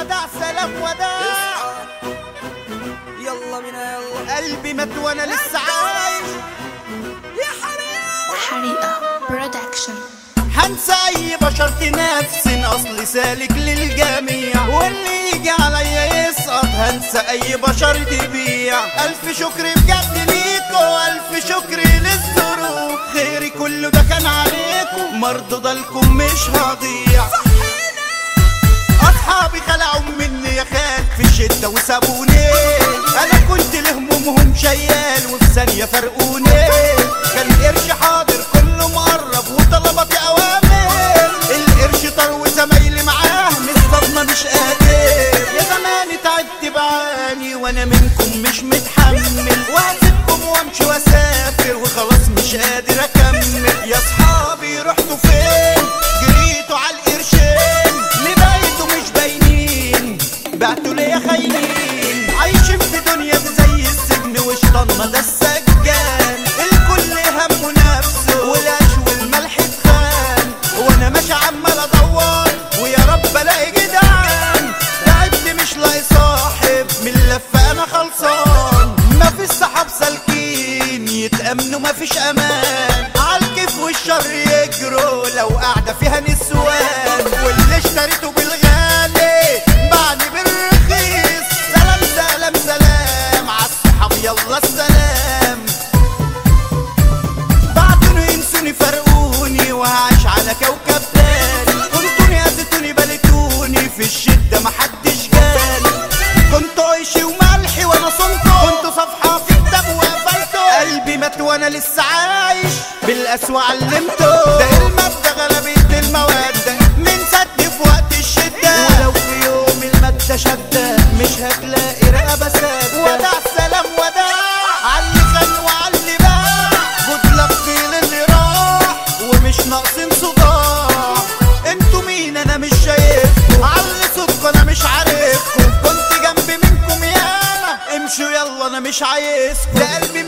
وداع سلام وداع يلا بينا يلا قلبي مات وانا لسه عايش يا حريم حريقة برودكشن هنسى اي بشر تنافسن اصل سالك للجميع واللي يجي عليا يسقط هنسى اي بشر تبيع الف شكر بجد ليكوا الف شكر للظروف خيري كله ده كان عليكم مردود لكم مش هضيع اصحابي خلعوا مني يا خال في الشده وسابوني انا كنت لهمومهم شيال وفي ثانيه فرقوني كان قرش حاضر كله مقرب وطلباتي اوامر القرش طار وزمايلي معاه من الصدمه مش قادر يا زماني تعبت بعاني وانا منكم مش متحمل وهسيبكم وامشي واسافر وخلاص مش قادر اكمل يا اصحابي رحتوا فين جريتوا على القرشين اللي بايتوا مش باينين بعتوا ليا خاينين عايشين في دنيا زي السجن وشطنا ده السجان الكل همه نفسه والعيش والملح اتخان وانا ماشي عمال ادور ويا رب الاقي جدعان تعبت مش لاقي صاحب من اللفه انا خلصان مفيش صحاب سالكين يتامنوا مفيش امان عالكيف والشر يجروا لو قاعده فيها نسوان واللي اشتريته بالغالي بعد بالرخيص سلام سلام سلام عالصحاب يلا السلام بعتوني ينسوني فرقوني وهعيش على كوكب تاني كنتوني اذيتوني بلتوني في الشدة محدش جالي كنت عيشي وملحي وانا صنته كنت صفحة في كتاب وقفلته قلبي مات وانا لسه عايش بالقسوة علمته ده المادة غلبت المواد من سد في وقت الشدة ولو في يوم المادة شدة مش هتلاقي رقبة سادة وداع سلام وداع عاللي خان وعاللي باع جود لك للي راح ومش ناقصين صداع انتوا مين انا مش شايفكم علي صوتكم انا مش عارفكم كنت جنبي منكم ياما امشوا يلا انا مش عايزكم ده قلبي